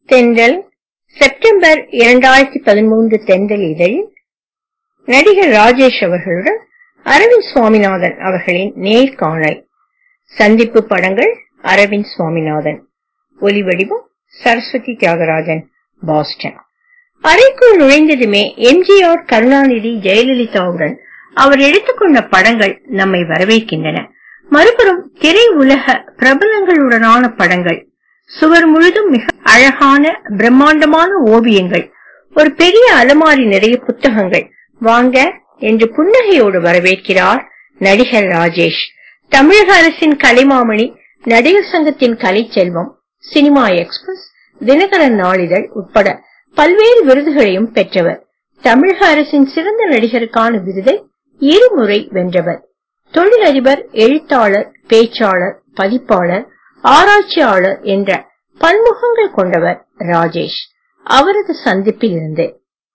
தென்றல் செப்டம்பர் இரண்டாயிரத்தி பதிமூன்று தென்றல் இதழில் நடிகர் ராஜேஷ் அவர்களுடன் அரவிந்த் சுவாமிநாதன் அவர்களின் நேர்காணல் சந்திப்பு படங்கள் அரவிந்த் சுவாமிநாதன் ஒலிவடிவம் சரஸ்வதி தியாகராஜன் பாஸ்டன் அறைக்குள் நுழைந்ததுமே எம்ஜிஆர் கருணாநிதி ஜெயலலிதாவுடன் அவர் எடுத்துக்கொண்ட படங்கள் நம்மை வரவேற்கின்றன மறுபுறம் திரை உலக பிரபலங்களுடனான படங்கள் சுவர் முழுதும் மிக அழகான பிரம்மாண்டமான ஓவியங்கள் ஒரு பெரிய அலமாரி நிறைய புத்தகங்கள் வாங்க என்று புன்னகையோடு வரவேற்கிறார் நடிகர் ராஜேஷ் தமிழக அரசின் கலைமாமணி நடிகர் சங்கத்தின் கலைச்செல்வம் சினிமா எக்ஸ்பிரஸ் தினகரன் நாளிதழ் உட்பட பல்வேறு விருதுகளையும் பெற்றவர் தமிழக அரசின் சிறந்த நடிகருக்கான விருதை இருமுறை வென்றவர் தொழிலதிபர் எழுத்தாளர் பேச்சாளர் பதிப்பாளர் ஆராய்ச்சியாளர் என்ற பன்முகங்கள் கொண்டவர் ராஜேஷ் அவரது சந்திப்பில் இருந்து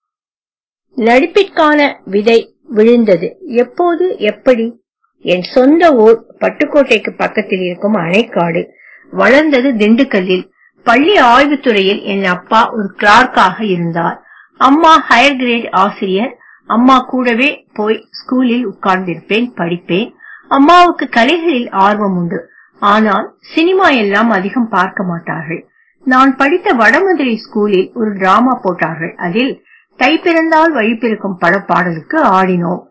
நடிப்பிற்கான விதை விழுந்தது எப்போது எப்படி என் சொந்த ஊர் பட்டுக்கோட்டைக்கு பக்கத்தில் இருக்கும் அணைக்காடு வளர்ந்தது திண்டுக்கல்லில் பள்ளி ஆய்வுத்துறையில் என் அப்பா ஒரு கிளார்க்காக இருந்தார் அம்மா ஹையர் கிரேட் ஆசிரியர் அம்மா கூடவே போய் ஸ்கூலில் உட்கார்ந்திருப்பேன் படிப்பேன் அம்மாவுக்கு கலைகளில் ஆர்வம் உண்டு ஆனால் சினிமா எல்லாம் அதிகம் பார்க்க மாட்டார்கள் நான் படித்த வடமதுரை ஸ்கூலில் ஒரு டிராமா போட்டார்கள் அதில் தை பிறந்தால் வழி பிறக்கும் படப்பாடலுக்கு ஆடினோம்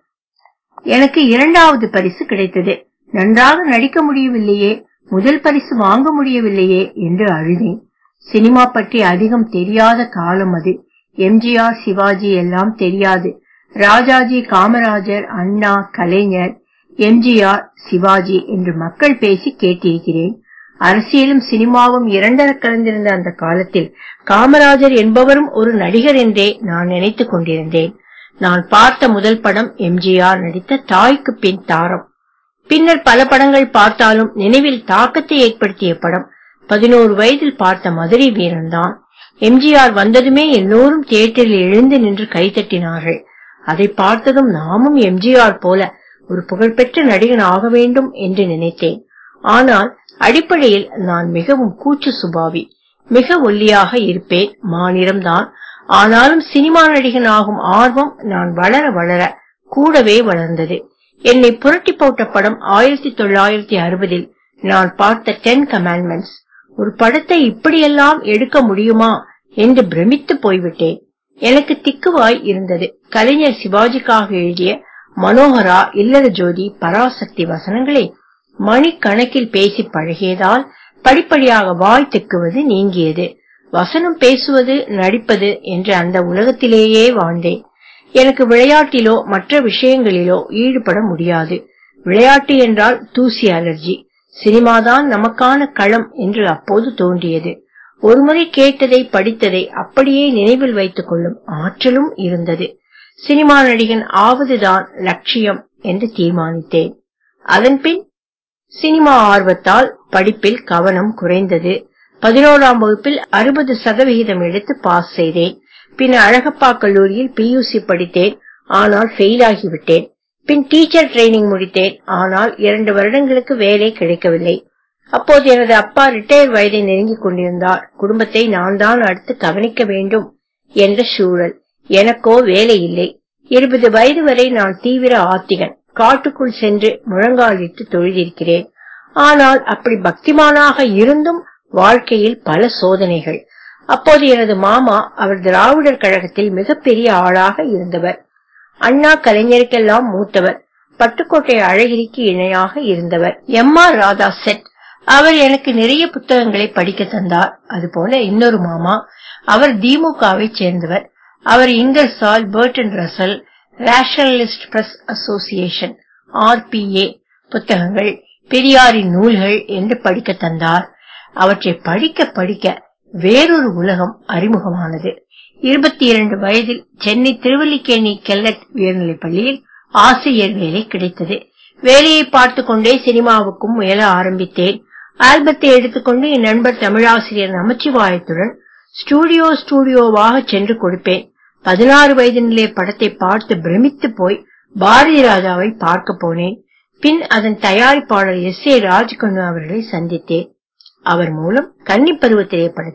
எனக்கு இரண்டாவது பரிசு கிடைத்தது நன்றாக நடிக்க முடியவில்லையே முதல் பரிசு வாங்க முடியவில்லையே என்று அழுதேன் சினிமா பற்றி அதிகம் தெரியாத காலம் அது எம்ஜிஆர் சிவாஜி எல்லாம் தெரியாது ராஜாஜி காமராஜர் அண்ணா கலைஞர் எம்ஜிஆர் சிவாஜி என்று மக்கள் பேசி கேட்டிருக்கிறேன் அரசியலும் சினிமாவும் இரண்டர கலந்திருந்த அந்த காலத்தில் காமராஜர் என்பவரும் ஒரு நடிகர் என்றே நான் நினைத்துக் கொண்டிருந்தேன் நான் பார்த்த முதல் படம் எம்ஜிஆர் நடித்த தாய்க்கு பின் தாரம் பின்னர் பல படங்கள் பார்த்தாலும் நினைவில் தாக்கத்தை ஏற்படுத்திய படம் பதினோரு வயதில் பார்த்த மதுரை வீரன் தான் எம்ஜிஆர் வந்ததுமே எல்லோரும் தியேட்டரில் எழுந்து நின்று கைதட்டினார்கள் அதை பார்த்ததும் நாமும் எம்ஜிஆர் போல ஒரு புகழ்பெற்ற நடிகன் ஆக வேண்டும் என்று நினைத்தேன் ஆனால் அடிப்படையில் நான் மிகவும் கூச்சு சுபாவி மிக ஒல்லியாக இருப்பேன் மாநிறம்தான் ஆனாலும் சினிமா நடிகன் ஆகும் ஆர்வம் நான் வளர வளர கூடவே வளர்ந்தது என்னை புரட்டி போட்ட படம் ஆயிரத்தி தொள்ளாயிரத்தி அறுபதில் நான் பார்த்த டென் கமாண்ட்மெண்ட்ஸ் ஒரு படத்தை இப்படியெல்லாம் எடுக்க முடியுமா என்று பிரமித்து போய்விட்டேன் எனக்கு திக்குவாய் இருந்தது கலைஞர் சிவாஜிக்காக எழுதிய மனோகரா இல்லற ஜோதி பராசக்தி வசனங்களை மணிக்கணக்கில் பேசி பழகியதால் படிப்படியாக வாய் திக்குவது நீங்கியது வசனம் பேசுவது நடிப்பது என்று அந்த உலகத்திலேயே வாழ்ந்தேன் எனக்கு விளையாட்டிலோ மற்ற விஷயங்களிலோ ஈடுபட முடியாது விளையாட்டு என்றால் தூசி அலர்ஜி சினிமாதான் நமக்கான களம் என்று அப்போது தோன்றியது ஒருமுறை கேட்டதை படித்ததை அப்படியே நினைவில் வைத்துக் கொள்ளும் ஆற்றலும் இருந்தது சினிமா நடிகன் ஆவதுதான் லட்சியம் என்று தீர்மானித்தேன் அதன்பின் சினிமா ஆர்வத்தால் படிப்பில் கவனம் குறைந்தது பதினோராம் வகுப்பில் அறுபது சதவிகிதம் எடுத்து பாஸ் செய்தேன் பின் அழகப்பா கல்லூரியில் பியூசி படித்தேன் ஆனால் ஃபெயில் ஆகிவிட்டேன் பின் டீச்சர் ட்ரைனிங் முடித்தேன் ஆனால் இரண்டு வருடங்களுக்கு வேலை கிடைக்கவில்லை அப்போது எனது அப்பா ரிட்டையர் வயதை நெருங்கிக் கொண்டிருந்தார் குடும்பத்தை நான் தான் அடுத்து கவனிக்க வேண்டும் என்ற சூழல் எனக்கோ வேலை இல்லை இருபது வயது வரை நான் தீவிர ஆத்திகன் காட்டுக்குள் சென்று முழங்காலிட்டு தொழுதிருக்கிறேன் ஆனால் அப்படி பக்திமானாக இருந்தும் வாழ்க்கையில் பல சோதனைகள் அப்போது எனது மாமா அவர் திராவிடர் கழகத்தில் மிகப்பெரிய ஆளாக இருந்தவர் அண்ணா கலைஞருக்கெல்லாம் மூத்தவர் பட்டுக்கோட்டை அழகிரிக்கு இணையாக இருந்தவர் எம் ஆர் ராதா செட் அவர் எனக்கு நிறைய புத்தகங்களை படிக்க தந்தார் அதுபோல இன்னொரு மாமா அவர் திமுகவை சேர்ந்தவர் அவர் Ingersoll Burton Russell rationalist press association RPA புத்தகங்கள் பெரியாரின் நூல்கள் என்று படிக்க தந்தார் அவற்றை படிக்க படிக்க வேறொரு உலகம் அறிமுகமானது இருபத்தி இரண்டு வயதில் சென்னை திருவல்லிக்கேணி கெல்லட் உயர்நிலைப் பள்ளியில் ஆசிரியர் வேலை கிடைத்தது வேலையை பார்த்து கொண்டே சினிமாவுக்கும் முயல ஆரம்பித்தேன் ஆல்பத்தை எடுத்துக்கொண்டு என் நண்பர் தமிழாசிரியர் நமச்சிவாயத்துடன் ஸ்டூடியோ ஸ்டூடியோவாக சென்று கொடுப்பேன் பதினாறு வயது நிலை படத்தை பார்த்து பிரமித்து போய் பாரதி ராஜாவை பார்க்க போனேன் பின் அதன் தயாரிப்பாளர் எஸ் ஏ ராஜ்கண்ணு அவர்களை சந்தித்தேன் அவர் மூலம் கன்னிப்பருவ திரைப்படத்தில்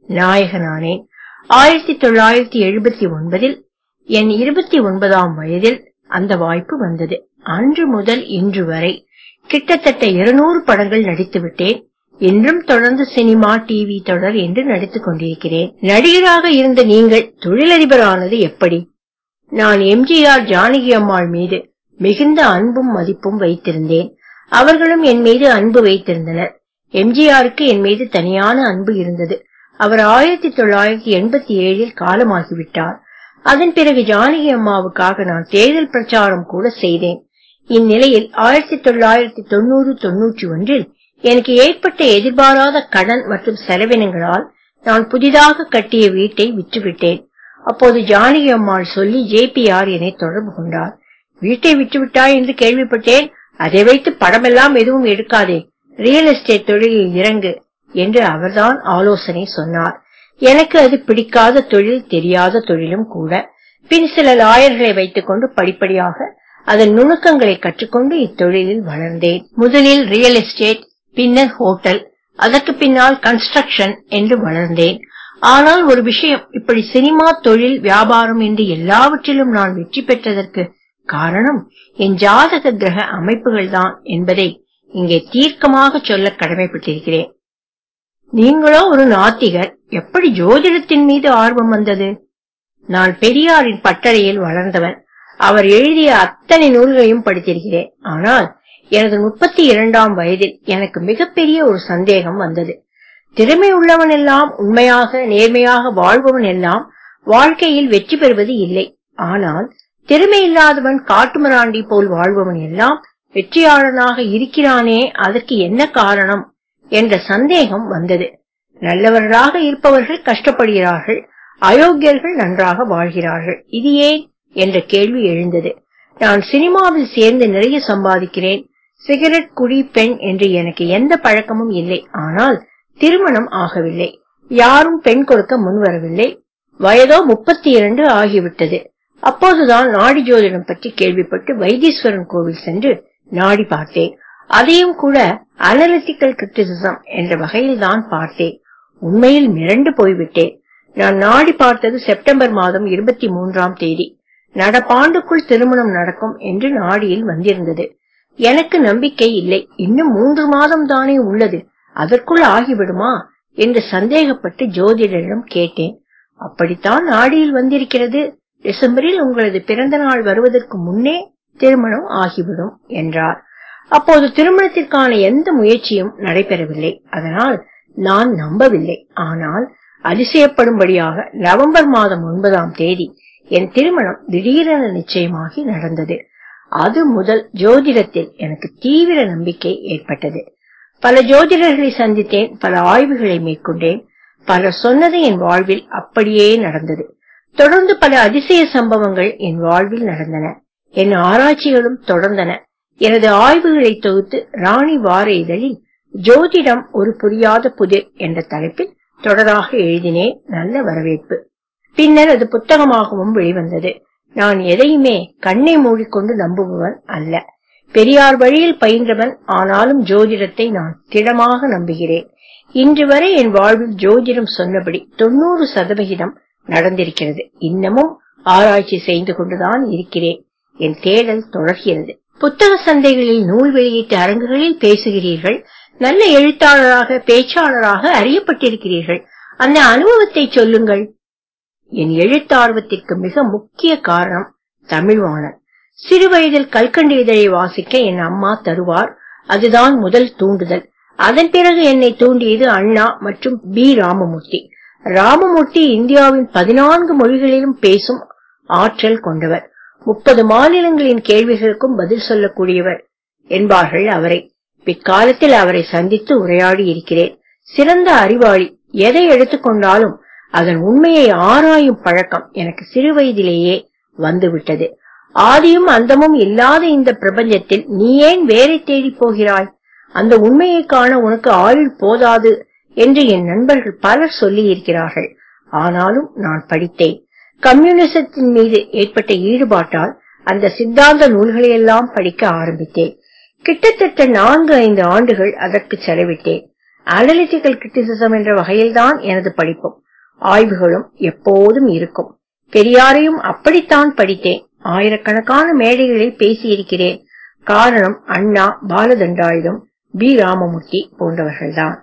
நாயகனானேன் ஆயிரத்தி தொள்ளாயிரத்தி எழுபத்தி ஒன்பதில் என் இருபத்தி ஒன்பதாம் வயதில் அந்த வாய்ப்பு வந்தது அன்று முதல் இன்று வரை கிட்டத்தட்ட இருநூறு படங்கள் நடித்து விட்டேன் இன்றும் தொடர்ந்து சினிமா டிவி தொடர் என்று நடித்துக் கொண்டிருக்கிறேன் நடிகராக இருந்த நீங்கள் தொழிலதிபரானது எப்படி நான் எம்ஜிஆர் ஜானகி அம்மாள் மீது மிகுந்த அன்பும் மதிப்பும் வைத்திருந்தேன் அவர்களும் என் மீது அன்பு வைத்திருந்தனர் எம்ஜிஆருக்கு என் மீது தனியான அன்பு இருந்தது அவர் ஆயிரத்தி தொள்ளாயிரத்தி எண்பத்தி ஏழில் காலமாகிவிட்டார் அதன் பிறகு ஜானகி அம்மாவுக்காக நான் தேர்தல் பிரச்சாரம் கூட செய்தேன் இந்நிலையில் ஆயிரத்தி தொள்ளாயிரத்தி தொண்ணூறு தொன்னூற்றி ஒன்றில் எனக்கு ஏற்பட்ட எதிர்பாராத கடன் மற்றும் செலவினங்களால் நான் புதிதாக கட்டிய வீட்டை விற்றுவிட்டேன் அப்போது ஜானகி அம்மாள் சொல்லி ஜேபிஆர் என்னை தொடர்பு கொண்டார் வீட்டை விற்றுவிட்டாய் என்று கேள்விப்பட்டேன் அதை வைத்து படமெல்லாம் எதுவும் எடுக்காதே ரியல் எஸ்டேட் தொழிலில் இறங்கு என்று அவர்தான் ஆலோசனை சொன்னார் எனக்கு அது பிடிக்காத தொழில் தெரியாத தொழிலும் கூட பின் சில லாயர்களை வைத்துக்கொண்டு படிப்படியாக அதன் நுணுக்கங்களை கற்றுக்கொண்டு இத்தொழிலில் வளர்ந்தேன் முதலில் ரியல் எஸ்டேட் பின்னர் ஹோட்டல் அதற்கு பின்னால் கன்ஸ்ட்ரக்ஷன் என்று வளர்ந்தேன் ஆனால் ஒரு விஷயம் இப்படி சினிமா தொழில் வியாபாரம் என்று எல்லாவற்றிலும் நான் வெற்றி பெற்றதற்கு காரணம் என் ஜாதக கிரக அமைப்புகள் தான் என்பதை இங்கே தீர்க்கமாக சொல்ல கடமைப்பட்டிருக்கிறேன் நீங்களோ ஒரு நாத்திகர் எப்படி ஜோதிடத்தின் மீது ஆர்வம் வந்தது நான் பெரியாரின் பட்டறையில் வளர்ந்தவன் அவர் எழுதிய அத்தனை நூல்களையும் படித்திருக்கிறேன் ஆனால் எனது முப்பத்தி இரண்டாம் வயதில் எனக்கு மிகப்பெரிய ஒரு சந்தேகம் வந்தது திறமை உள்ளவன் எல்லாம் உண்மையாக நேர்மையாக வாழ்பவன் எல்லாம் வாழ்க்கையில் வெற்றி பெறுவது இல்லை ஆனால் திறமை இல்லாதவன் காட்டுமிராண்டி போல் வாழ்பவன் எல்லாம் வெற்றியாளனாக இருக்கிறானே அதற்கு என்ன காரணம் என்ற சந்தேகம் வந்தது நல்லவர்களாக இருப்பவர்கள் கஷ்டப்படுகிறார்கள் அயோக்கியர்கள் நன்றாக வாழ்கிறார்கள் இது ஏன் என்ற கேள்வி எழுந்தது நான் சினிமாவில் சேர்ந்து நிறைய சம்பாதிக்கிறேன் சிகரெட் குடி பெண் என்று எனக்கு எந்த பழக்கமும் இல்லை ஆனால் திருமணம் ஆகவில்லை யாரும் பெண் கொடுக்க முன்வரவில்லை வயதோ முப்பத்தி இரண்டு ஆகிவிட்டது அப்போதுதான் நாடி ஜோதிடம் பற்றி கேள்விப்பட்டு வைத்தீஸ்வரன் கோவில் சென்று நாடி பார்த்தேன் அதையும் கூட அனலிட்டிக்கல் கிரிட்டிசிசம் என்ற வகையில் தான் பார்த்தேன் உண்மையில் மிரண்டு போய்விட்டேன் நான் நாடி பார்த்தது செப்டம்பர் மாதம் இருபத்தி மூன்றாம் தேதி நடப்பாண்டுக்குள் திருமணம் நடக்கும் என்று நாடியில் வந்திருந்தது எனக்கு நம்பிக்கை இல்லை இன்னும் மூன்று மாதம் தானே உள்ளது அதற்குள் ஆகிவிடுமா என்று சந்தேகப்பட்டு ஜோதிடரிடம் கேட்டேன் அப்படித்தான் நாடியில் வந்திருக்கிறது டிசம்பரில் உங்களது பிறந்த நாள் வருவதற்கு முன்னே திருமணம் ஆகிவிடும் என்றார் அப்போது திருமணத்திற்கான எந்த முயற்சியும் நடைபெறவில்லை அதனால் நான் நம்பவில்லை ஆனால் அதிசயப்படும்படியாக நவம்பர் மாதம் ஒன்பதாம் தேதி என் திருமணம் திடீரென நிச்சயமாகி நடந்தது அது முதல் ஜோதிடத்தில் எனக்கு தீவிர நம்பிக்கை ஏற்பட்டது பல ஜோதிடர்களை சந்தித்தேன் பல ஆய்வுகளை மேற்கொண்டேன் பலர் சொன்னது என் வாழ்வில் அப்படியே நடந்தது தொடர்ந்து பல அதிசய சம்பவங்கள் என் வாழ்வில் நடந்தன என் ஆராய்ச்சிகளும் தொடர்ந்தன எனது ஆய்வுகளை தொகுத்து ராணி வார இதழில் ஜோதிடம் ஒரு புரியாத புதிர் என்ற தலைப்பில் தொடராக எழுதினேன் நல்ல வரவேற்பு பின்னர் அது புத்தகமாகவும் வெளிவந்தது நான் எதையுமே கண்ணை மூடிக்கொண்டு நம்புபவன் அல்ல பெரியார் வழியில் பயின்றவன் ஆனாலும் ஜோதிடத்தை நான் திடமாக நம்புகிறேன் இன்று வரை என் வாழ்வில் ஜோதிடம் சொன்னபடி தொண்ணூறு சதவிகிதம் நடந்திருக்கிறது இன்னமும் ஆராய்ச்சி செய்து கொண்டுதான் இருக்கிறேன் என் தேடல் தொடர்கிறது புத்தக சந்தைகளில் நூல் வெளியீட்டு அரங்குகளில் பேசுகிறீர்கள் நல்ல எழுத்தாளராக பேச்சாளராக அறியப்பட்டிருக்கிறீர்கள் அந்த அனுபவத்தை சொல்லுங்கள் என் எழுத்தார்வத்திற்கு மிக முக்கிய காரணம் தமிழ்வாணன் சிறு வயதில் கல்கண்டு இதழை வாசிக்க என் அம்மா தருவார் அதுதான் முதல் தூண்டுதல் அதன் பிறகு என்னை தூண்டியது அண்ணா மற்றும் பி ராமமூர்த்தி ராமமூர்த்தி இந்தியாவின் பதினான்கு மொழிகளிலும் பேசும் ஆற்றல் கொண்டவர் முப்பது மாநிலங்களின் கேள்விகளுக்கும் பதில் சொல்லக்கூடியவர் என்பார்கள் அவரை பிற்காலத்தில் அவரை சந்தித்து உரையாடி இருக்கிறேன் சிறந்த அறிவாளி எதை எடுத்துக்கொண்டாலும் அதன் உண்மையை ஆராயும் பழக்கம் எனக்கு சிறு வயதிலேயே வந்துவிட்டது ஆதியும் அந்தமும் இல்லாத இந்த பிரபஞ்சத்தில் நீ ஏன் வேரை தேடி போகிறாய் அந்த உண்மையை காண உனக்கு ஆயுள் போதாது என்று என் நண்பர்கள் பலர் சொல்லி இருக்கிறார்கள் ஆனாலும் நான் படித்தேன் கம்யூனிசத்தின் மீது ஏற்பட்ட ஈடுபாட்டால் அந்த சித்தாந்த நூல்களையெல்லாம் படிக்க ஆரம்பித்தேன் கிட்டத்தட்ட நான்கு ஐந்து ஆண்டுகள் அதற்கு செலவிட்டேன் அனலிட்டிக்கல் கிரிட்டிசிசம் என்ற வகையில்தான் எனது படிப்பும் ஆய்வுகளும் எப்போதும் இருக்கும் பெரியாரையும் அப்படித்தான் படித்தேன் ஆயிரக்கணக்கான மேடைகளில் பேசியிருக்கிறேன் காரணம் அண்ணா பாலதண்டாயுதம் பி ராமமூர்த்தி போன்றவர்கள்தான்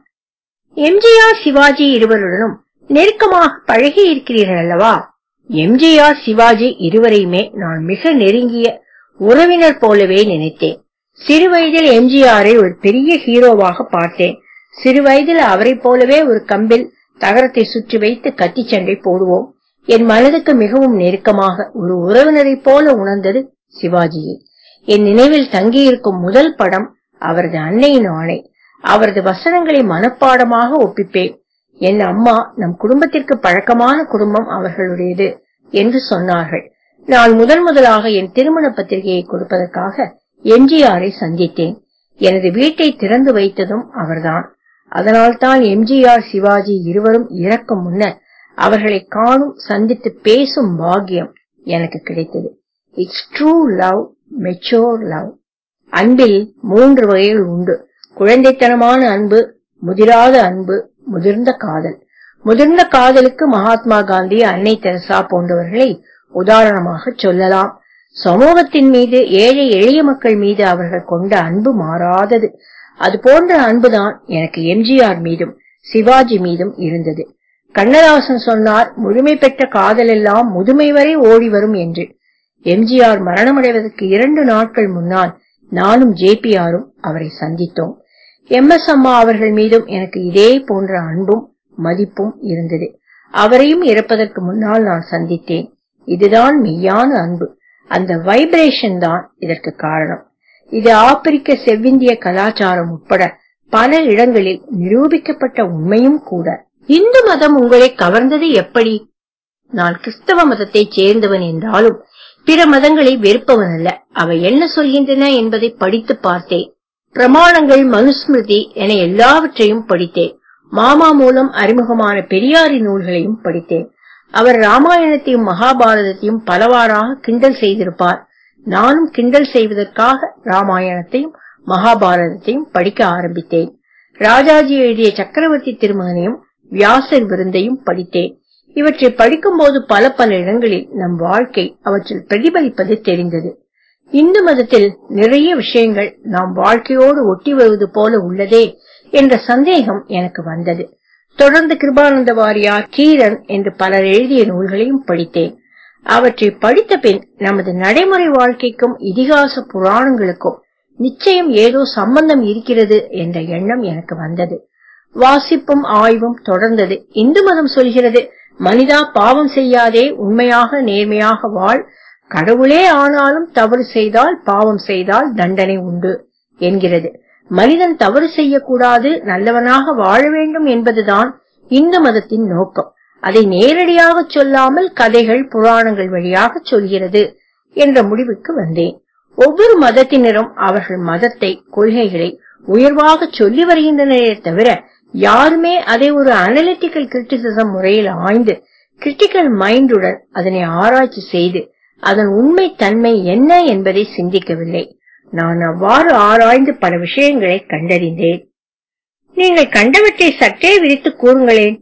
எம்ஜிஆர் சிவாஜி இருவருடனும் நெருக்கமாக பழகி இருக்கிறீர்கள் அல்லவா எம்ஜிஆர் சிவாஜி இருவரையுமே நான் மிக நெருங்கிய உறவினர் போலவே நினைத்தேன் சிறு வயதில் எம்ஜிஆரை ஒரு பெரிய ஹீரோவாக பார்த்தேன் சிறு வயதில் அவரை போலவே ஒரு கம்பில் தகரத்தை சுற்றி வைத்து கத்தி சண்டை போடுவோம் என் மனதுக்கு மிகவும் நெருக்கமாக ஒரு உறவினரை போல உணர்ந்தது சிவாஜியை என் நினைவில் தங்கியிருக்கும் முதல் படம் அவரது அன்னையின் ஆணை அவரது வசனங்களை மனப்பாடமாக ஒப்பிப்பேன் என் அம்மா நம் குடும்பத்திற்கு பழக்கமான குடும்பம் அவர்களுடையது என்று சொன்னார்கள் நான் முதன் முதலாக என் திருமண பத்திரிகையை கொடுப்பதற்காக எம்ஜிஆரை சந்தித்தேன் எனது வீட்டை திறந்து வைத்ததும் அவர்தான் அதனால்தான் எம்ஜிஆர் சிவாஜி இருவரும் இறக்கும் முன்னர் அவர்களை காணும் சந்தித்து பேசும் பாக்கியம் எனக்கு கிடைத்தது it's true love mature love அன்பில் மூன்று வகைகள் உண்டு குழந்தைத்தனமான அன்பு முதிராத அன்பு முதிர்ந்த காதல் முதிர்ந்த காதலுக்கு மகாத்மா காந்தி அன்னை தெரசா போன்றவர்களை உதாரணமாக சொல்லலாம் சமூகத்தின் மீது ஏழை எளிய மக்கள் மீது அவர்கள் கொண்ட அன்பு மாறாதது அது போன்ற அன்புதான் எனக்கு எம்ஜிஆர் மீதும் சிவாஜி மீதும் இருந்தது கண்ணதாசன் சொன்னார் முழுமை பெற்ற காதல் எல்லாம் முதுமை வரை ஓடி வரும் என்று எம்ஜிஆர் மரணமடைவதற்கு இரண்டு நாட்கள் முன்னால் நானும் ஜேபிஆரும் அவரை சந்தித்தோம் எம் எஸ் அம்மா அவர்கள் மீதும் எனக்கு இதே போன்ற அன்பும் மதிப்பும் இருந்தது அவரையும் இறப்பதற்கு முன்னால் நான் சந்தித்தேன் இதுதான் மெய்யான அன்பு அந்த வைப்ரேஷன் தான் இதற்கு காரணம் இது ஆப்பிரிக்க செவ்விந்திய கலாச்சாரம் உட்பட பல இடங்களில் நிரூபிக்கப்பட்ட உண்மையும் கூட இந்து மதம் உங்களை கவர்ந்தது எப்படி நான் கிறிஸ்தவ மதத்தைச் சேர்ந்தவன் என்றாலும் பிற மதங்களை வெறுப்பவன் அல்ல அவை என்ன சொல்கின்றன என்பதை படித்து பார்த்தேன் பிரமாணங்கள் மனுஸ்மிருதி என எல்லாவற்றையும் படித்தேன் மாமா மூலம் அறிமுகமான பெரியாரின் நூல்களையும் படித்தேன் அவர் ராமாயணத்தையும் மகாபாரதத்தையும் பலவாறாக கிண்டல் செய்திருப்பார் நானும் கிண்டல் செய்வதற்காக ராமாயணத்தையும் மகாபாரதத்தையும் படிக்க ஆரம்பித்தேன் ராஜாஜி எழுதிய சக்கரவர்த்தி திருமகனையும் வியாசர் விருந்தையும் படித்தேன் இவற்றை படிக்கும்போது பல பல இடங்களில் நம் வாழ்க்கை அவற்றில் பிரதிபலிப்பது தெரிந்தது இந்து மதத்தில் நிறைய விஷயங்கள் நாம் வாழ்க்கையோடு ஒட்டி வருவது போல உள்ளதே என்ற சந்தேகம் எனக்கு வந்தது தொடர்ந்து கிருபானந்த வாரியார் கீரன் என்று பலர் எழுதிய நூல்களையும் படித்தேன் அவற்றை படித்த பின் நமது நடைமுறை வாழ்க்கைக்கும் இதிகாச புராணங்களுக்கும் நிச்சயம் ஏதோ சம்பந்தம் இருக்கிறது என்ற எண்ணம் எனக்கு வந்தது வாசிப்பும் ஆய்வும் தொடர்ந்தது இந்து மதம் சொல்கிறது மனிதா பாவம் செய்யாதே உண்மையாக நேர்மையாக வாழ் கடவுளே ஆனாலும் தவறு செய்தால் பாவம் செய்தால் தண்டனை உண்டு என்கிறது மனிதன் தவறு செய்யக்கூடாது நல்லவனாக வாழ வேண்டும் என்பதுதான் இந்து மதத்தின் நோக்கம் அதை நேரடியாக சொல்லாமல் கதைகள் புராணங்கள் வழியாக சொல்கிறது என்ற முடிவுக்கு வந்தேன் ஒவ்வொரு மதத்தினரும் அவர்கள் மதத்தை கொள்கைகளை உயர்வாக சொல்லி வருகின்றனரே தவிர யாருமே அதை ஒரு அனலிட்டிக்கல் கிரிட்டிசிசம் முறையில் ஆய்ந்து கிரிட்டிக்கல் மைண்டுடன் அதனை ஆராய்ச்சி செய்து அதன் உண்மை தன்மை என்ன என்பதை சிந்திக்கவில்லை நான் அவ்வாறு ஆராய்ந்து பல விஷயங்களை கண்டறிந்தேன் நீங்கள் கண்டவற்றை சற்றே விரித்து கூறுங்களேன்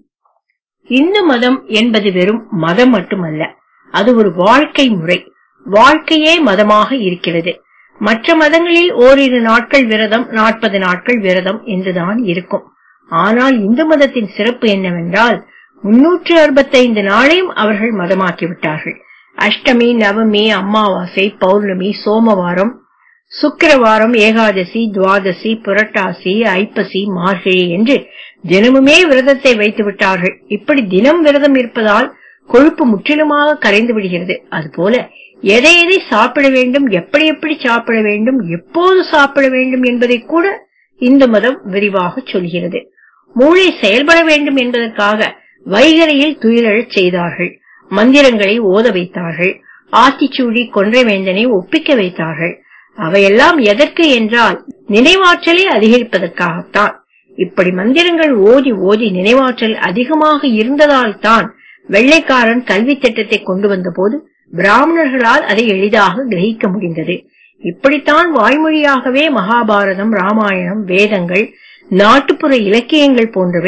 இந்து மதம் என்பது வெறும் மதம் மட்டுமல்ல அது ஒரு வாழ்க்கை முறை வாழ்க்கையே மதமாக இருக்கிறது மற்ற மதங்களில் ஓரிரு நாட்கள் விரதம் நாற்பது நாட்கள் விரதம் என்றுதான் இருக்கும் ஆனால் இந்து மதத்தின் சிறப்பு என்னவென்றால் முன்னூற்று அறுபத்தைந்து நாளையும் அவர்கள் மதமாக்கிவிட்டார்கள் அஷ்டமி நவமி அமாவாசை பௌர்ணமி சோமவாரம் சுக்கிரவாரம் ஏகாதசி துவாதசி புரட்டாசி ஐப்பசி மார்கழி என்று தினமுமே விரதத்தை வைத்து விட்டார்கள் இப்படி தினம் விரதம் இருப்பதால் கொழுப்பு முற்றிலுமாக கரைந்து விடுகிறது அதுபோல எதை எதை சாப்பிட வேண்டும் எப்படி எப்படி சாப்பிட வேண்டும் எப்போது சாப்பிட வேண்டும் என்பதை கூட இந்து மதம் விரிவாக சொல்கிறது மூளை செயல்பட வேண்டும் என்பதற்காக வைகரையில் துயிலழச் செய்தார்கள் மந்திரங்களை ஓத வைத்தார்கள் ஆத்திச்சூடி கொன்றைவேந்தனை ஒப்பிக்க வைத்தார்கள் அவையெல்லாம் எதற்கு என்றால் நினைவாற்றலை அதிகரிப்பதற்காகத்தான் இப்படி மந்திரங்கள் ஓதி ஓதி நினைவாற்றல் அதிகமாக இருந்ததால் தான் வெள்ளைக்காரன் கல்வி திட்டத்தை கொண்டு வந்த போது பிராமணர்களால் அதை எளிதாக கிரகிக்க முடிந்தது இப்படித்தான் வாய்மொழியாகவே மகாபாரதம் ராமாயணம் வேதங்கள் நாட்டுப்புற இலக்கியங்கள் போன்றவை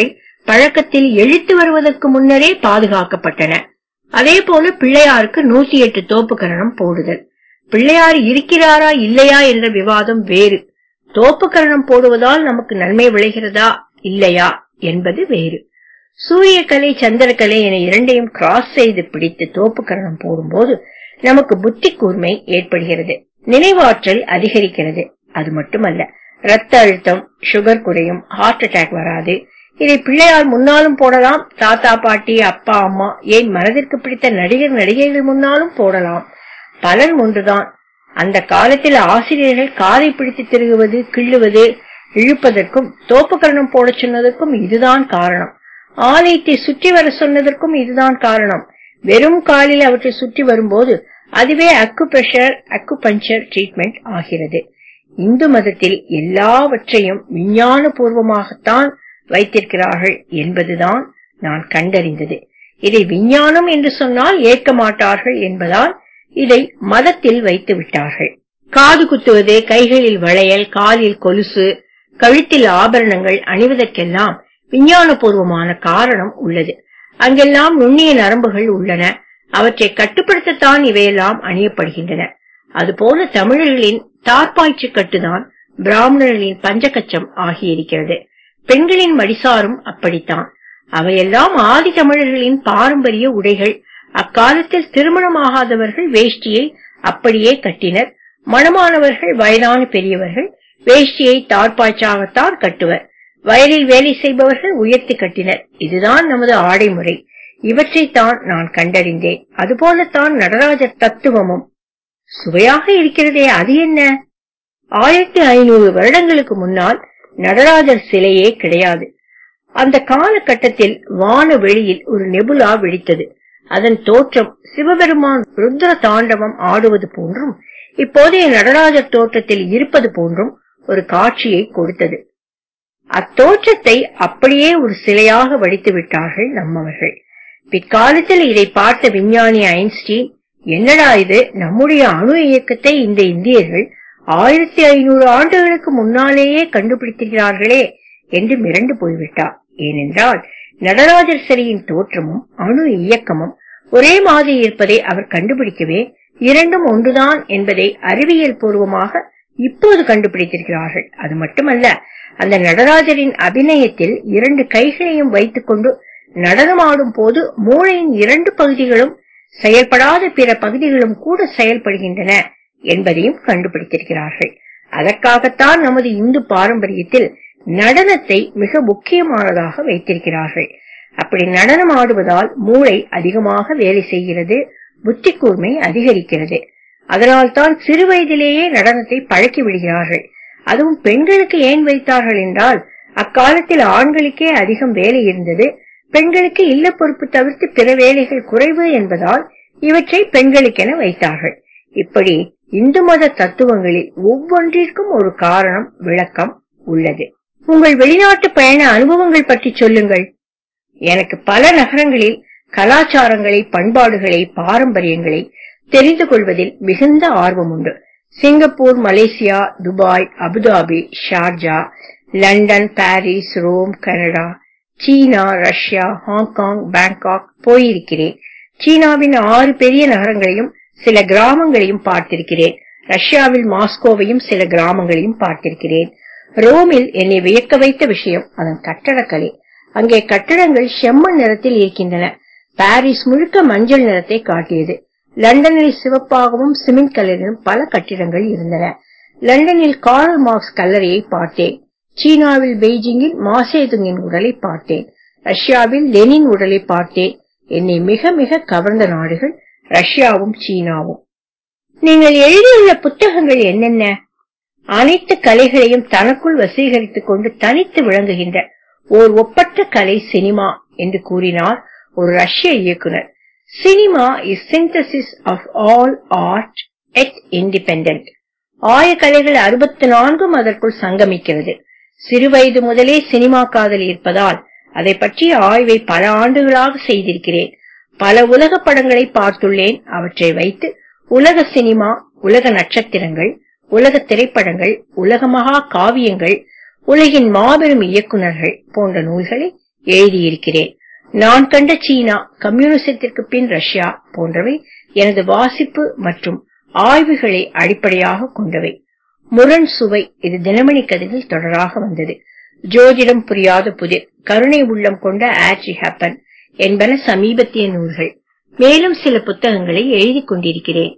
பழக்கத்தில் எழுத்து வருவதற்கு முன்னரே பாதுகாக்கப்பட்டன அதே போல பிள்ளையாருக்கு நூத்தி எட்டு தோப்புக்கரணம் போடுதல் பிள்ளையார் இருக்கிறாரா இல்லையா என்ற விவாதம் வேறு தோப்புக்கரணம் போடுவதால் நமக்கு நன்மை விளைகிறதா இல்லையா என்பது வேறு சூரியக்கலை சந்திரக்கலை என இரண்டையும் கிராஸ் செய்து பிடித்து தோப்புக்கரணம் போடும்போது நமக்கு புத்தி கூர்மை ஏற்படுகிறது நினைவாற்றல் அதிகரிக்கிறது அது மட்டுமல்ல ரத்த அழுத்தம் சுகர் குறையும் ஹார்ட் அட்டாக் வராது இதை பிள்ளையார் முன்னாலும் போடலாம் தாத்தா பாட்டி அப்பா அம்மா ஏன் மனதிற்கு பிடித்த நடிகர் நடிகைகள் முன்னாலும் போடலாம் பலன் ஒன்றுதான் அந்த காலத்தில் ஆசிரியர்கள் காதை பிடித்து திருகுவது கிள்ளுவது இழுப்பதற்கும் தோப்புக்கரணம் போடச் சொன்னதற்கும் இதுதான் காரணம் ஆலயத்தை சுற்றி வர சொன்னதற்கும் இதுதான் காரணம் வெறும் காலில் அவற்றை சுற்றி வரும்போது அதுவே அக்கு பிரஷர் அக்கு பஞ்சர் ட்ரீட்மெண்ட் ஆகிறது இந்து மதத்தில் எல்லாவற்றையும் விஞ்ஞான பூர்வமாகத்தான் வைத்திருக்கிறார்கள் என்பதுதான் நான் கண்டறிந்தது இதை விஞ்ஞானம் என்று சொன்னால் ஏற்க மாட்டார்கள் என்பதால் இதை மதத்தில் வைத்து விட்டார்கள் காது குத்துவது கைகளில் வளையல் காலில் கொலுசு கழுத்தில் ஆபரணங்கள் அணிவதற்கெல்லாம் விஞ்ஞானபூர்வமான காரணம் உள்ளது அங்கெல்லாம் நுண்ணிய நரம்புகள் உள்ளன அவற்றை கட்டுப்படுத்தத்தான் இவையெல்லாம் அணியப்படுகின்றன அதுபோல தமிழர்களின் தார்பாய்ச்சி கட்டுதான் பிராமணர்களின் பஞ்சகச்சம் ஆகியிருக்கிறது பெண்களின் மடிசாரும் அப்படித்தான் அவையெல்லாம் ஆதி தமிழர்களின் பாரம்பரிய உடைகள் அக்காலத்தில் திருமணமாகாதவர்கள் வேஷ்டியை அப்படியே கட்டினர் மணமானவர்கள் வயதான பெரியவர்கள் வேஷ்டியை தார்பாய்ச்சாகத்தான் கட்டுவர் வயலில் வேலை செய்பவர்கள் உயர்த்தி கட்டினர் இதுதான் நமது ஆடை முறை இவற்றைத்தான் நான் கண்டறிந்தேன் அதுபோலத்தான் நடராஜர் தத்துவமும் சுவையாக இருக்கிறதே அது என்ன ஆயிரத்தி ஐநூறு வருடங்களுக்கு முன்னால் நடராஜர் சிலையே கிடையாது அந்த காலகட்டத்தில் வான வெளியில் ஒரு நெபுலா வெடித்தது அதன் தோற்றம் சிவபெருமான் ருத்ர தாண்டவம் ஆடுவது போன்றும் இப்போதைய நடராஜர் தோற்றத்தில் இருப்பது போன்றும் ஒரு காட்சியை கொடுத்தது அத்தோற்றத்தை அப்படியே ஒரு சிலையாக வடித்து விட்டார்கள் நம்மவர்கள் பிற்காலத்தில் இதை பார்த்த விஞ்ஞானி ஐன்ஸ்டீன் என்னடா இது நம்முடைய அணு இயக்கத்தை இந்த இந்தியர்கள் ஆயிரத்தி ஐநூறு ஆண்டுகளுக்கு முன்னாலேயே கண்டுபிடித்திருக்கிறார்களே என்று மிரண்டு போய்விட்டார் ஏனென்றால் நடராஜர் சிலையின் தோற்றமும் அணு இயக்கமும் ஒரே மாதிரி இருப்பதை அவர் கண்டுபிடிக்கவே இரண்டும் ஒன்றுதான் என்பதை அறிவியல் பூர்வமாக இப்போது கண்டுபிடித்திருக்கிறார்கள் அது மட்டுமல்ல அந்த நடராஜரின் அபிநயத்தில் இரண்டு கைகளையும் வைத்துக்கொண்டு நடனமாடும் போது மூளையின் இரண்டு பகுதிகளும் செயல்படாத பிற பகுதிகளும் கூட செயல்படுகின்றன என்பதையும் கண்டுபிடித்திருக்கிறார்கள் அதற்காகத்தான் நமது இந்து பாரம்பரியத்தில் நடனத்தை மிக முக்கியமானதாக வைத்திருக்கிறார்கள் அப்படி நடனம் ஆடுவதால் மூளை அதிகமாக வேலை செய்கிறது புத்தி கூர்மை அதிகரிக்கிறது அதனால்தான் சிறு வயதிலேயே நடனத்தை பழக்கி விடுகிறார்கள் அதுவும் பெண்களுக்கு ஏன் வைத்தார்கள் என்றால் அக்காலத்தில் ஆண்களுக்கே அதிகம் வேலை இருந்தது பெண்களுக்கு இல்ல பொறுப்பு தவிர்த்து பிற வேலைகள் குறைவு என்பதால் இவற்றை பெண்களுக்கென வைத்தார்கள் இப்படி இந்து மத தத்துவங்களில் ஒவ்வொன்றிற்கும் ஒரு காரணம் விளக்கம் உள்ளது உங்கள் வெளிநாட்டு பயண அனுபவங்கள் பற்றி சொல்லுங்கள் எனக்கு பல நகரங்களில் கலாச்சாரங்களை பண்பாடுகளை பாரம்பரியங்களை தெரிந்து கொள்வதில் மிகுந்த ஆர்வம் உண்டு Singapore Malaysia Dubai Abu Dhabi Sharjah London Paris Rome Canada சீனா ரஷ்யா ஹாங்காங் பாங்காக் போயிருக்கிறேன் சீனாவின் ஆறு பெரிய நகரங்களையும் சில கிராமங்களையும் பார்த்திருக்கிறேன் ரஷ்யாவில் மாஸ்கோவையும் சில கிராமங்களையும் பார்த்திருக்கிறேன் ரோமில் என்னை வியக்க வைத்த விஷயம் அதன் கட்டடக்கலை அங்கே கட்டடங்கள் செம்மண் நிறத்தில் இருக்கின்றன பாரிஸ் முழுக்க மஞ்சள் நிறத்தை காட்டியது லண்டனில் சிவப்பாகவும் சிமெண்ட் கலரிலும் பல கட்டிடங்கள் இருந்தன லண்டனில் கார்ல் மார்க்ஸ் கல்லறையை பார்த்தேன் சீனாவில் பெய்ஜிங்கில் மாசேதுங்கின் உடலை பார்த்தேன் ரஷ்யாவில் லெனின் உடலை பார்த்தேன் என்னை மிக மிக கவர்ந்த நாடுகள் ரஷ்யாவும் சீனாவும் நீங்கள் எழுதியுள்ள புத்தகங்கள் என்னென்ன அனைத்து கலைகளையும் தனக்குள் வசீகரித்துக் கொண்டு தனித்து விளங்குகின்ற ஓர் ஒப்பற்ற கலை சினிமா என்று கூறினார் ஒரு ரஷ்ய இயக்குனர் cinema is synthesis of all art எட் இண்டிபெண்டன்ட் ஆயக்கலைகள் அறுபத்தி நான்கும் அதற்குள் சங்கமிக்கிறது சிறுவயது முதலே சினிமா காதல் இருப்பதால் அதை பற்றிய ஆய்வை பல ஆண்டுகளாக செய்திருக்கிறேன் பல உலக படங்களை பார்த்துள்ளேன் அவற்றை வைத்து உலக சினிமா உலக நட்சத்திரங்கள் உலக திரைப்படங்கள் உலக மகா காவியங்கள் உலகின் மாபெரும் இயக்குனர்கள் போன்ற நூல்களை எழுதியிருக்கிறேன் நான் கண்ட சீனா கம்யூனிசத்திற்கு பின் ரஷ்யா போன்றவை எனது வாசிப்பு மற்றும் ஆய்வுகளை அடிப்படையாக கொண்டவை முரண் சுவை இது தினமணி கதையில் தொடராக வந்தது ஜோதிடம் புரியாத புதிர் கருணை உள்ளம் கொண்ட ஆட்சி ஹப்பன் என்பன சமீபத்திய நூல்கள் மேலும் சில புத்தகங்களை எழுதி கொண்டிருக்கிறேன்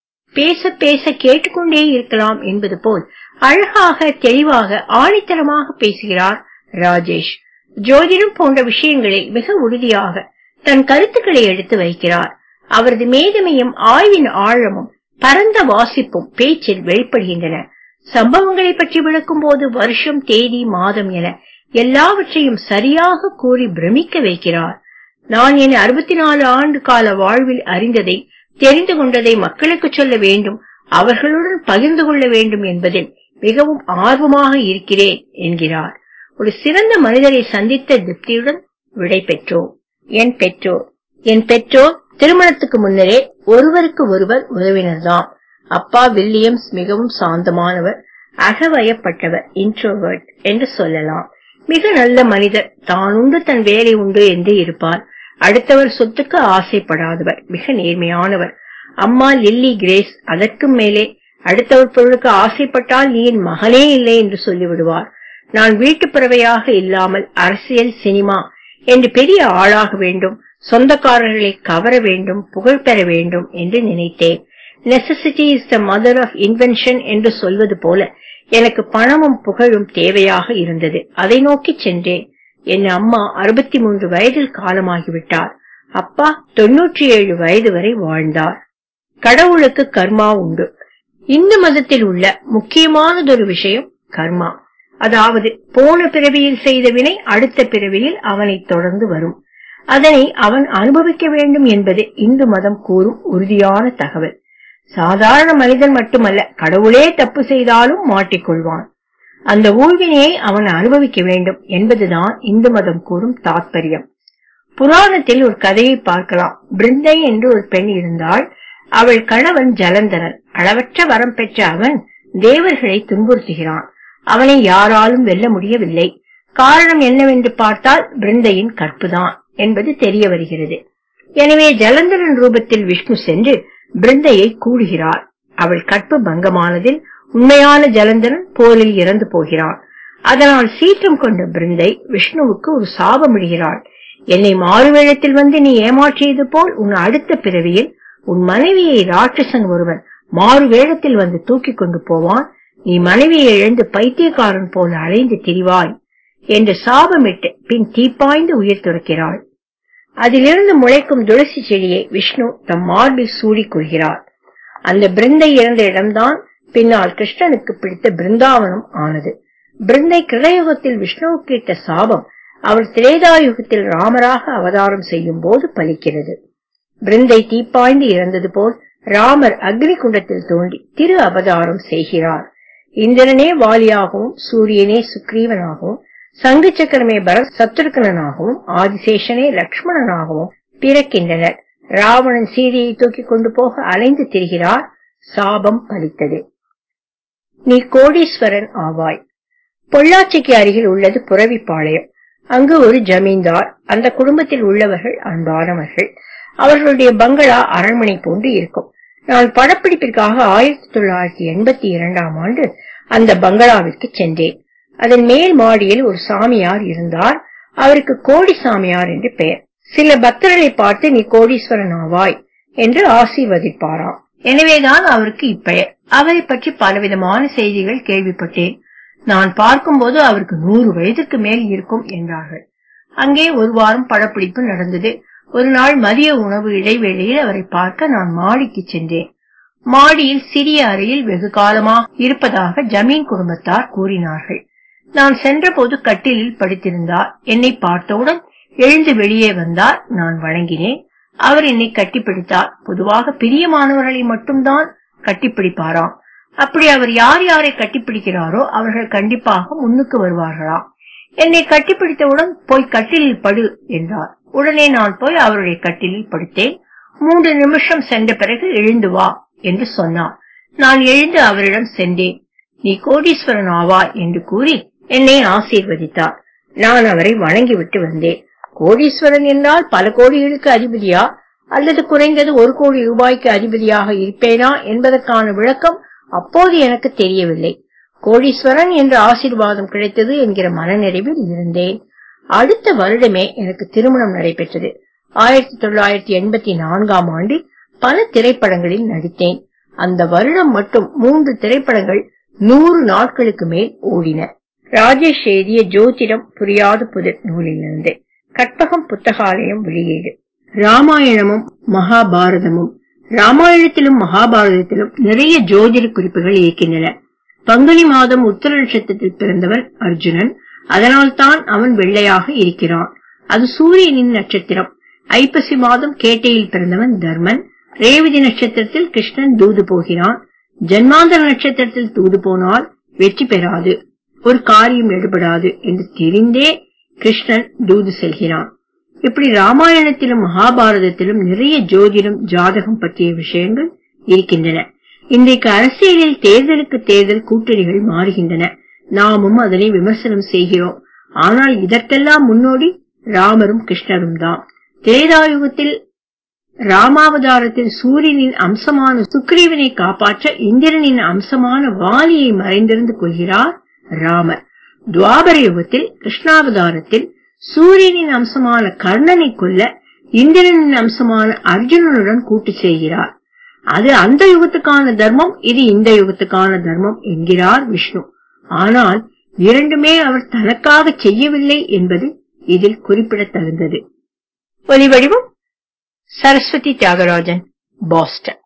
பேச பேச கேட்டுக்கொண்டே இருக்கலாம் என்பது போல் அழகாக தெளிவாக ஆணித்தரமாக பேசுகிறார் ராஜேஷ் ஜோதிடம் போன்ற விஷயங்களை மிக உறுதியாக தன் கருத்துக்களை எடுத்து வைக்கிறார் அவரது மேதமையும் ஆய்வின் ஆழமும் பரந்த வாசிப்பும் பேச்சில் வெளிப்படுகின்றன சம்பவங்களை பற்றி விளக்கும் போது வருஷம் தேதி மாதம் என எல்லாவற்றையும் சரியாக கூறி பிரமிக்க வைக்கிறார் நான் என் அறுபத்தி நாலு ஆண்டு கால வாழ்வில் அறிந்ததை தெரிந்து கொண்டதை மக்களுக்கு சொல்ல வேண்டும் அவர்களுடன் பகிர்ந்து கொள்ள வேண்டும் என்பதில் மிகவும் ஆர்வமாக இருக்கிறேன் என்கிறார் ஒரு சிறந்த மனிதரை சந்தித்த திருப்தியுடன் விடை பெற்றோம் என் பெற்றோர் என் பெற்றோர் திருமணத்துக்கு முன்னரே ஒருவருக்கு ஒருவர் உறவினர்தான் அப்பா வில்லியம்ஸ் மிகவும் சாந்தமானவர் அகவயப்பட்டவர் இன்ட்ரோவர்ட் என்று சொல்லலாம் மிக நல்ல மனிதர் தான் உண்டு தன் வேலை உண்டு என்று இருப்பார் அடுத்தவர் சொத்துக்கு ஆசைப்படாதவர் மிக நேர்மையானவர் அம்மா லில்லி கிரேஸ் அதற்கும் மேலே அடுத்தவர் பொருளுக்கு ஆசைப்பட்டால் நீ என் மகனே இல்லை என்று சொல்லிவிடுவார் நான் வீட்டு பறவையாக இல்லாமல் அரசியல் சினிமா என்று பெரிய ஆளாக வேண்டும் சொந்தக்காரர்களை கவர வேண்டும் புகழ் பெற வேண்டும் என்று நினைத்தேன் necessity is the mother of invention என்று சொல்வது போல எனக்கு பணமும் புகழும் தேவையாக இருந்தது அதை நோக்கி சென்றேன் என் அம்மா அறுபத்தி மூன்று வயதில் காலமாகிவிட்டார் அப்பா தொன்னூற்றி ஏழு வயது வரை வாழ்ந்தார் கடவுளுக்கு கர்மா உண்டு இந்து மதத்தில் உள்ள முக்கியமானதொரு விஷயம் கர்மா அதாவது போன பிறவியில் செய்த வினை அடுத்த பிறவியில் அவனை தொடர்ந்து வரும் அதனை அவன் அனுபவிக்க வேண்டும் என்பது இந்து மதம் கூறும் உறுதியான தகவல் சாதாரண மனிதன் மட்டுமல்ல கடவுளே தப்பு செய்தாலும் மாட்டிக்கொள்வான் அந்த ஊழ்வினையை அவன் அனுபவிக்க வேண்டும் என்பதுதான் இந்து மதம் கூறும் தாத்பரியம் புராணத்தில் ஒரு கதையை பார்க்கலாம் பிருந்தை என்று ஒரு பெண் இருந்தாள் அவள் கணவன் ஜலந்தரன் அளவற்ற வரம் பெற்ற அவன் தேவர்களை துன்புறுத்துகிறான் அவனை யாராலும் வெல்ல முடியவில்லை காரணம் என்னவென்று பார்த்தால் பிருந்தையின் கற்புதான் என்பது தெரிய வருகிறது எனவே ஜலந்தரன் ரூபத்தில் விஷ்ணு சென்று பிருந்தையை கூடுகிறார் அவள் கற்பு பங்கமானதில் உண்மையான ஜலந்தரன் போரில் இறந்து போகிறான் அதனால் சீற்றம் கொண்ட பிருந்தை விஷ்ணுவுக்கு ஒரு சாபமிடுகிறாள் என்னை மாறுவேளத்தில் வந்து நீ ஏமாற்றியது போல் உன் அடுத்த பிறவியில் உன் மனைவியை ராட்சசன் ஒருவன் மாறு வேடத்தில் வந்து தூக்கிக் கொண்டு போவான் நீ மனைவியை இழந்து பைத்தியக்காரன் போல அலைந்து திரிவாய் என்று சாபமிட்டு பின் தீப்பாய்ந்து உயிர் துறக்கிறாள் அதிலிருந்து முளைக்கும் துளசி செடியை விஷ்ணு தம் மார்பில் சூடிக் கொள்கிறார் அந்த பிருந்தை இறந்த இடம்தான் பின்னால் கிருஷ்ணனுக்கு பிடித்த பிருந்தாவனம் ஆனது பிருந்தை கிருதயுகத்தில் விஷ்ணுவுக்கு இட்ட சாபம் அவர் திரேதாயுகத்தில் ராமராக அவதாரம் செய்யும் போது பலிக்கிறது பிருந்தை தீப்பாய்ந்து இறந்தது போல் ராமர் அக்னி குண்டத்தில் தோண்டி திரு அவதாரம் செய்கிறார் இந்திரனே வாலியாகவும் சூரியனே சுக்ரீவனாகவும் சங்கு சக்கரமே பரத் சத்ருகனாகவும் ஆதிசேஷனே லக்ஷ்மணனாகவும் பிறக்கின்றனர் ராவணன் சீதையை தூக்கிக் கொண்டு போக அலைந்து திரிகிறார் சாபம் பலித்தது நீ கோடீஸ்வரன் ஆவாய் பொள்ளாச்சிக்கு அருகில் உள்ளது புறவிப்பாளையம் அங்கு ஒரு ஜமீன்தார் அந்த குடும்பத்தில் உள்ளவர்கள் அன்பானவர்கள் அவர்களுடைய பங்களா அரண்மனை போன்று இருக்கும் நான் படப்பிடிப்பிற்காக ஆயிரத்தி தொள்ளாயிரத்தி எண்பத்தி இரண்டாம் ஆண்டு அந்த பங்களாவிற்கு சென்றேன் அதன் மேல் மாடியில் ஒரு சாமியார் இருந்தார் அவருக்கு கோடி சாமியார் என்று பெயர் சில பக்தர்களை பார்த்து நீ கோடீஸ்வரன் ஆவாய் என்று ஆசீர்வதிப்பாராம் எனவேதான் அவருக்கு இப்பெயர் அவரை பற்றி பலவிதமான செய்திகள் கேள்விப்பட்டேன் நான் பார்க்கும்போது அவருக்கு நூறு வயதுக்கு மேல் இருக்கும் என்றார்கள் அங்கே ஒரு வாரம் படப்பிடிப்பு நடந்தது ஒரு நாள் மதிய உணவு இடைவேளையில் அவரை பார்க்க நான் மாடிக்கு சென்றேன் மாடியில் சிறிய அறையில் வெகு காலமாக இருப்பதாக ஜமீன் குடும்பத்தார் கூறினார்கள் நான் சென்றபோது கட்டிலில் படுத்திருந்தார் என்னை பார்த்தவுடன் எழுந்து வெளியே வந்தார் நான் வணங்கினேன் அவர் என்னை கட்டிப்பிடித்தார் பொதுவாக பிரியமானவர்களை மட்டும்தான் கட்டிப்பிடிப்பாராம் அப்படி அவர் யார் யாரை கட்டிப்பிடிக்கிறாரோ அவர்கள் கண்டிப்பாக முன்னுக்கு வருவார்களாம் என்னை கட்டிப்பிடித்தவுடன் போய் கட்டிலில் படு என்றார் உடனே நான் போய் அவருடைய கட்டிலில் படுத்தேன் மூன்று நிமிஷம் சென்ற பிறகு எழுந்து வா என்று சொன்னார் நான் எழுந்து அவரிடம் சென்றேன் நீ கோடீஸ்வரன் ஆவா என்று கூறி என்னை ஆசீர்வதித்தார் நான் அவரை வணங்கிவிட்டு வந்தேன் கோடீஸ்வரன் என்றால் பல கோடிகளுக்கு அதிபதியா அல்லது குறைந்தது ஒரு கோடி ரூபாய்க்கு அதிபதியாக இருப்பேனா என்பதற்கான விளக்கம் அப்போது எனக்கு தெரியவில்லை கோடீஸ்வரன் என்ற ஆசீர்வாதம் கிடைத்தது என்கிற மனநிறைவில் இருந்தேன் அடுத்த வருடமே எனக்கு திருமணம் நடைபெற்றது ஆயிரத்தி தொள்ளாயிரத்தி எண்பத்தி நான்காம் ஆண்டில் பல திரைப்படங்களில் நடித்தேன் அந்த வருடம் மட்டும் மூன்று திரைப்படங்கள் நூறு நாட்களுக்கு மேல் ஓடின ராஜேஷ் எழுதிய ஜோதிடம் புரியாத புதிர் நூலிலிருந்து கற்பகம் புத்தகாலயம் வெளியீடு ராமாயணமும் மகாபாரதமும் ராமாயணத்திலும் மகாபாரதத்திலும் நிறைய ஜோதிட குறிப்புகள் இருக்கின்றன பங்குனி மாதம் உத்தர நட்சத்திரத்தில் பிறந்தவன் அர்ஜுனன் அதனால்தான் அவன் வெள்ளையாக இருக்கிறான் அது சூரியனின் நட்சத்திரம் ஐப்பசி மாதம் கேட்டையில் பிறந்தவன் தர்மன் ரேவதி நட்சத்திரத்தில் கிருஷ்ணன் தூது போகிறான் ஜன்மாந்தர நட்சத்திரத்தில் தூது போனால் வெற்றி பெறாது ஒரு காரியம் எடுபடாது என்று தெரிந்தே கிருஷ்ணன் தூது செல்கிறான் இப்படி ராமாயணத்திலும் மகாபாரதத்திலும் நிறைய ஜோதிடம் ஜாதகம் பற்றிய விஷயங்கள் இருக்கின்றன இன்றைக்கு அரசியலில் தேர்தலுக்கு தேர்தல் கூட்டணிகள் மாறுகின்றன நாமும் அதனை விமர்சனம் செய்கிறோம் ஆனால் இதற்கெல்லாம் முன்னோடி ராமரும் கிருஷ்ணரும் தான் திரேதாயுகத்தில் ராமாவதாரத்தில் சூரியனின் அம்சமான சுக்ரீவனை காப்பாற்ற இந்திரனின் அம்சமான வாலியை மறைந்திருந்து கொள்கிறார் ராமர் துவாபர யுகத்தில் கிருஷ்ணாவதாரத்தில் சூரியனின் அம்சமான கர்ணனை கொல்ல இந்திரனின் அம்சமான அர்ஜுனனுடன் கூட்டு செய்கிறார் அது அந்த யுகத்துக்கான தர்மம் இது இந்த யுகத்துக்கான தர்மம் என்கிறார் விஷ்ணு ஆனால் இரண்டுமே அவர் தனக்காக செய்யவில்லை என்பது இதில் குறிப்பிடத்தகுந்தது ஒலி வடிவம் சரஸ்வதி தியாகராஜன் பாஸ்டன்